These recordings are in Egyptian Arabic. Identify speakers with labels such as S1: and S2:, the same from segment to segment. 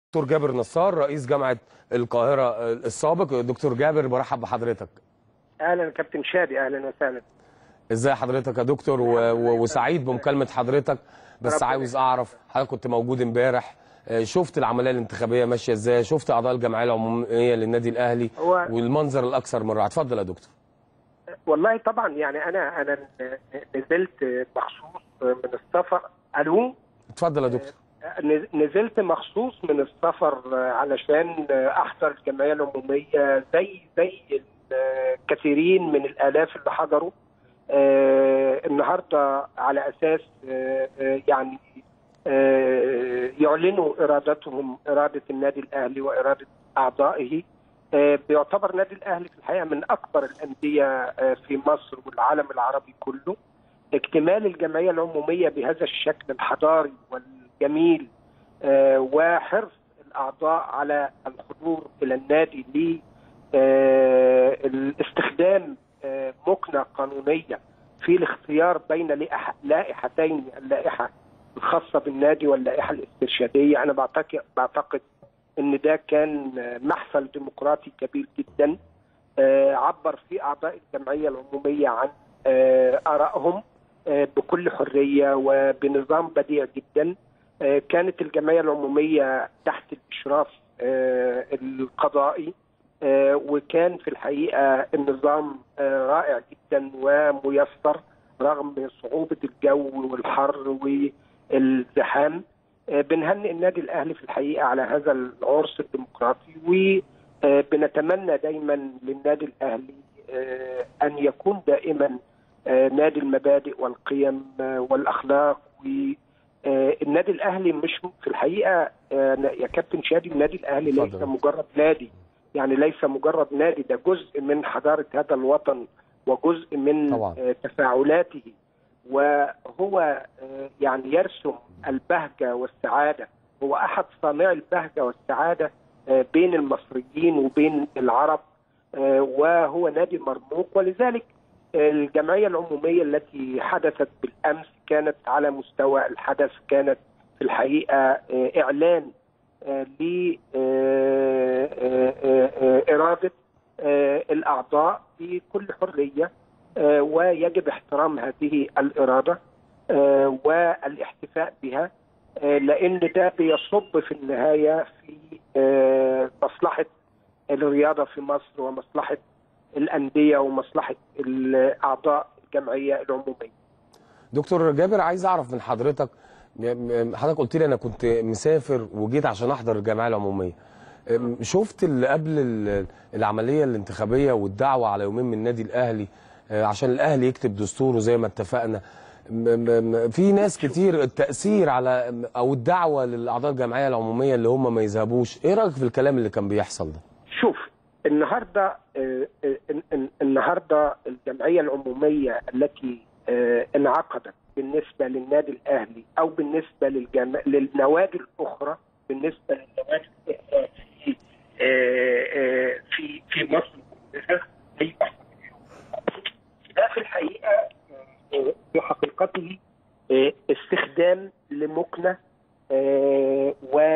S1: دكتور جابر نصار رئيس جامعه القاهره السابق دكتور جابر برحب بحضرتك
S2: اهلا كابتن شادي اهلا وسهلا
S1: ازاي حضرتك يا دكتور و... و... وسعيد بمكالمه حضرتك بس
S2: ربنا
S1: عاوز اعرف حضرتك كنت موجود امبارح آه، شفت العمليه الانتخابيه ماشيه ازاي شفت اعضاء الجمعيه العموميه للنادي الاهلي
S2: هو
S1: والمنظر الاكثر من رائع اتفضل يا دكتور
S2: والله طبعا يعني انا انا نزلت مخصوص من السفر الو
S1: اتفضل يا دكتور
S2: نز- نزلت مخصوص من السفر علشان احضر الجمعيه العموميه زي زي الكثيرين من الالاف اللي حضروا آه، النهارده على اساس آه، آه، يعني آه، يعلنوا ارادتهم اراده النادي الاهلي واراده اعضائه آه، بيعتبر نادي الاهلي في الحقيقه من اكبر الانديه آه، في مصر والعالم العربي كله اكتمال الجمعيه العموميه بهذا الشكل الحضاري والجميل آه، وحرص الاعضاء على الحضور الى النادي ل آه، الاستخدام آه، مكنه قانونيه في الاختيار بين لائح- لائحتين اللائحه الخاصه بالنادي واللائحه الاسترشاديه انا بعتقد بعتقد ان ده كان آه، محفل ديمقراطي كبير جدا آه، عبر فيه اعضاء الجمعيه العموميه عن آه، ارائهم آه، بكل حريه وبنظام بديع جدا آه، كانت الجمعيه العموميه تحت الاشراف آه، القضائي آه، وكان في الحقيقه النظام آه، رائع جدا وميسر رغم صعوبه الجو والحر والزحام آه، بنهنئ النادي الاهلي في الحقيقه على هذا العرس الديمقراطي وبنتمنى دايما للنادي الاهلي آه، ان يكون دائما آه، نادي المبادئ والقيم آه، والاخلاق والنادي الاهلي مش في الحقيقه آه، يا كابتن شادي النادي الاهلي ليس
S1: اتفضل.
S2: مجرد نادي يعني ليس مجرد نادي ده جزء من حضاره هذا الوطن وجزء من
S1: طبعا.
S2: آه، تفاعلاته وهو آه، يعني يرسم البهجه والسعاده هو احد صانعي البهجه والسعاده آه، بين المصريين وبين العرب آه، وهو نادي مرموق ولذلك الجمعيه العموميه التي حدثت بالامس كانت على مستوى الحدث كانت في الحقيقه آه، اعلان لإرادة الأعضاء بكل حرية آه، ويجب احترام هذه الإرادة آه، والاحتفاء بها آه، لأن ده بيصب في النهاية في آه، مصلحة الرياضة في مصر ومصلحة الأندية ومصلحة الأعضاء الجمعية العمومية
S1: دكتور جابر عايز اعرف من حضرتك م- م- حضرتك قلت لي انا كنت مسافر وجيت عشان احضر الجمعيه العموميه أم، شفت اللي قبل ال- العمليه الانتخابيه والدعوه على يومين من النادي الاهلي آه، عشان الاهلي يكتب دستوره زي ما اتفقنا م- م- م- في ناس كتير التاثير على او الدعوه للاعضاء الجمعيه العموميه اللي هم ما يذهبوش ايه رايك في الكلام اللي كان بيحصل ده
S2: شوف النهارده آه، آه، ال- ال- النهارده الجمعيه العموميه التي آه، انعقدت بالنسبه للنادي الاهلي او بالنسبه للجم... للنوادي الاخرى بالنسبه للنوادي الاخرى في آه، آه، في في مصر كلها هي ده في الحقيقه آه، في حقيقته آه، استخدام لمكنه آه،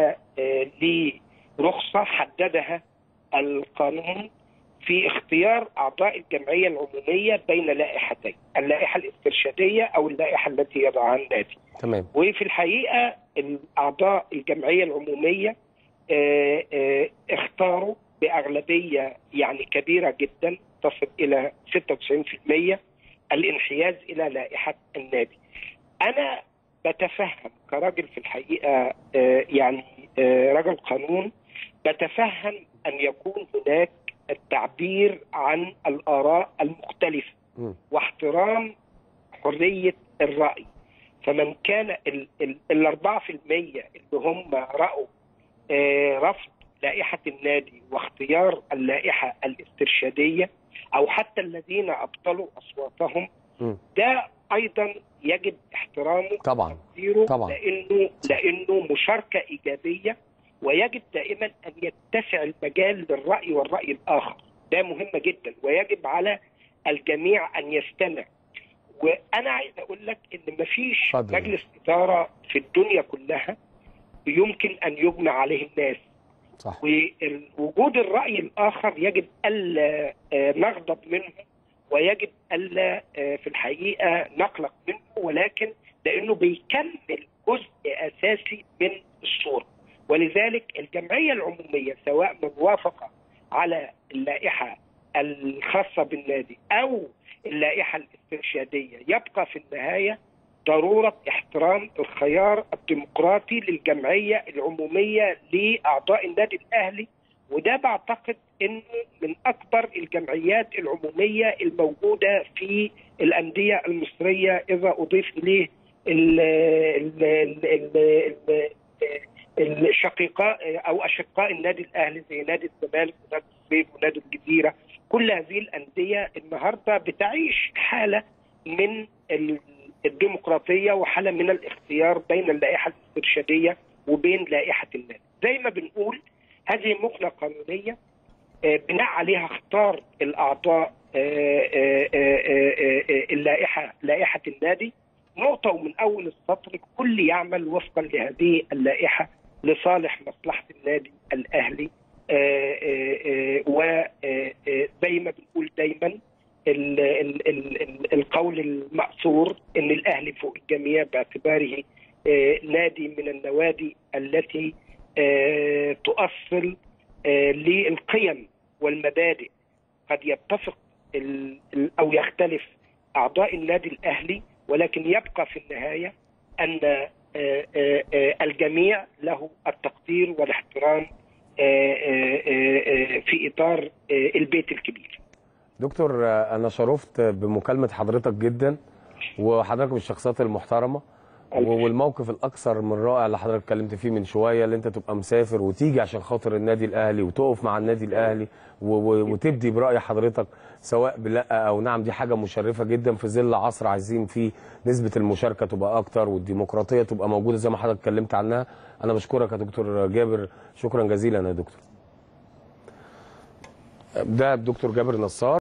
S2: ولرخصه حددها القانون في اختيار اعضاء الجمعيه العموميه بين لائحتين، اللائحه الاسترشاديه او اللائحه التي يضعها النادي.
S1: تمام
S2: وفي الحقيقه اعضاء الجمعيه العموميه آه، آه، اختاروا باغلبيه يعني كبيره جدا تصل الى 96% الانحياز الى لائحه النادي. انا بتفهم كراجل في الحقيقه آه، يعني آه، رجل قانون بتفهم ان يكون هناك التعبير عن الاراء المختلفه
S1: مم.
S2: واحترام حريه الراي فمن كان ال ال ال 4% اللي هم راوا آه، رفض لائحه النادي واختيار اللائحه الاسترشاديه او حتى الذين ابطلوا اصواتهم
S1: مم.
S2: ده ايضا يجب احترامه
S1: طبعا
S2: تقديره
S1: طبعا.
S2: لانه لانه مشاركه ايجابيه ويجب دائما ان يتسع المجال للراي والراي الاخر ده مهمه جدا ويجب على الجميع ان يستمع وانا عايز اقول لك ان مفيش
S1: اتفضل.
S2: مجلس اداره في الدنيا كلها يمكن ان يجمع عليه الناس
S1: صح
S2: ووجود الراي الاخر يجب الا آه، نغضب منه ويجب الا آه، في الحقيقه نقلق منه ولكن لانه بيكمل جزء اساسي من الصوره ولذلك الجمعيه العموميه سواء من وافق على اللائحه الخاصه بالنادي او اللائحه الاسترشاديه يبقى في النهايه ضروره احترام الخيار الديمقراطي للجمعيه العموميه لاعضاء النادي الاهلي وده بعتقد انه من اكبر الجمعيات العموميه الموجوده في الانديه المصريه اذا اضيف اليه ال- ال- ال- ال- ال- الشقيقاء او اشقاء النادي الاهلي زي نادي الزمالك ونادي الصيف ونادي الجزيره كل هذه الانديه النهارده بتعيش حاله من ال- الديمقراطيه وحاله من الاختيار بين اللائحه الاسترشاديه وبين لائحه النادي زي ما بنقول هذه مقله قانونيه آه، بناء عليها اختار الاعضاء آه، آه، آه، آه، آه، اللائحه لائحه النادي نقطه ومن اول السطر الكل يعمل وفقا لهذه اللائحه لصالح مصلحه النادي الاهلي وزي ما بنقول دايما ال- ال- ال- ال- القول المأثور ان الاهلي فوق الجميع باعتباره آه، نادي من النوادي التي آه، تؤصل آه، للقيم والمبادئ قد يتفق ال- ال- او يختلف اعضاء النادي الاهلي ولكن يبقى في النهايه ان آه، آه، آه، الجميع له التقدير والاحترام آه، آه، آه، في اطار آه، البيت الكبير.
S1: دكتور آه، انا شرفت بمكالمه حضرتك جدا وحضرتك من الشخصيات المحترمه
S2: ألف
S1: والموقف الاكثر من رائع اللي حضرتك اتكلمت فيه من شويه اللي انت تبقى مسافر وتيجي عشان خاطر النادي الاهلي وتقف مع النادي الاهلي و- و- وتبدي براي حضرتك سواء بلا او نعم دي حاجه مشرفه جدا في ظل عصر عايزين فيه نسبه المشاركه تبقى اكتر والديمقراطيه تبقى موجوده زي ما حضرتك اتكلمت عنها انا بشكرك يا دكتور جابر شكرا جزيلا يا دكتور ده الدكتور جابر نصار